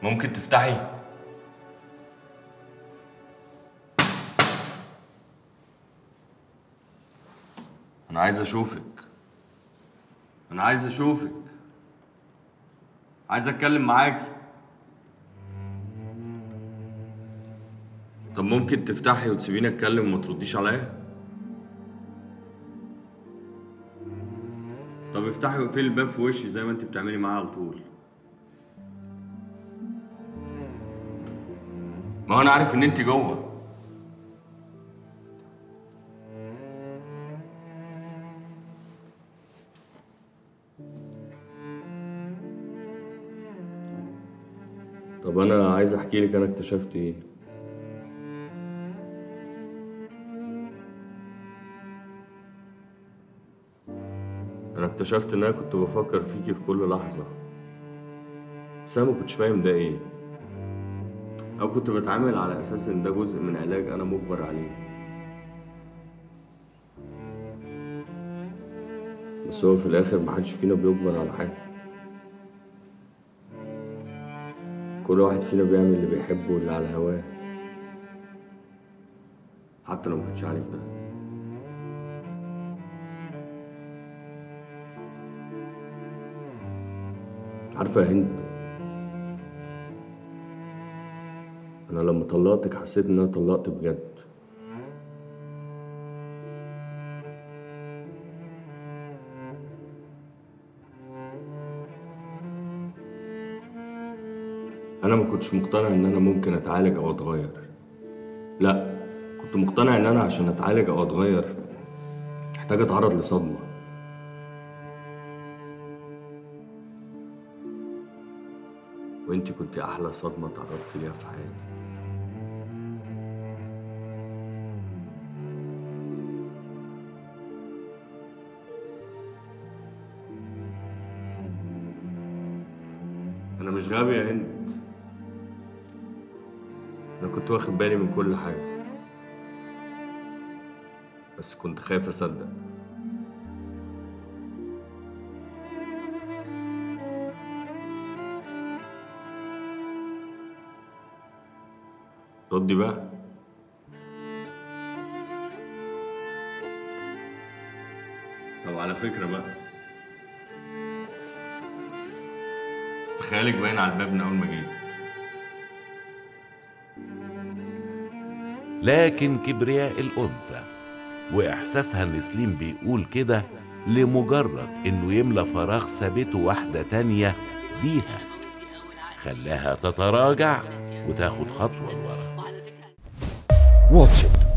ممكن تفتحي انا عايز اشوفك انا عايز اشوفك عايز اتكلم معاكي طب ممكن تفتحي وتسيبيني اتكلم وما ترديش عليا طب افتحي واقفلي الباب في وشي زي ما انت بتعملي معايا على طول ما هو انا عارف ان انت جوه طب انا عايز احكي لك انا اكتشفت ايه انا اكتشفت ان انا كنت بفكر فيكي في كل لحظه بس انا ما كنتش فاهم ده ايه او كنت بتعامل على اساس ان ده جزء من علاج انا مجبر عليه بس هو في الاخر محدش فينا بيجبر على حاجه كل واحد فينا بيعمل اللي بيحبه واللي على هواه حتى لو ما كنتش عارف ده عارفة يا هند أنا لما طلقتك حسيت إن أنا طلقت بجد أنا ما كنتش مقتنع إن أنا ممكن أتعالج أو أتغير لأ كنت مقتنع إن أنا عشان أتعالج أو أتغير محتاج أتعرض لصدمة وانت كنت احلى صدمه تعرضت ليها في حياتي انا مش غبي يا هند انا كنت واخد بالي من كل حاجه بس كنت خايف اصدق ردي بقى طب على فكرة بقى تخيلك باين على الباب من أول ما جيت لكن كبرياء الأنثى وإحساسها إن سليم بيقول كده لمجرد إنه يملى فراغ ثابته واحدة تانية بيها خلاها تتراجع وتاخد خطوة لورا واتش إت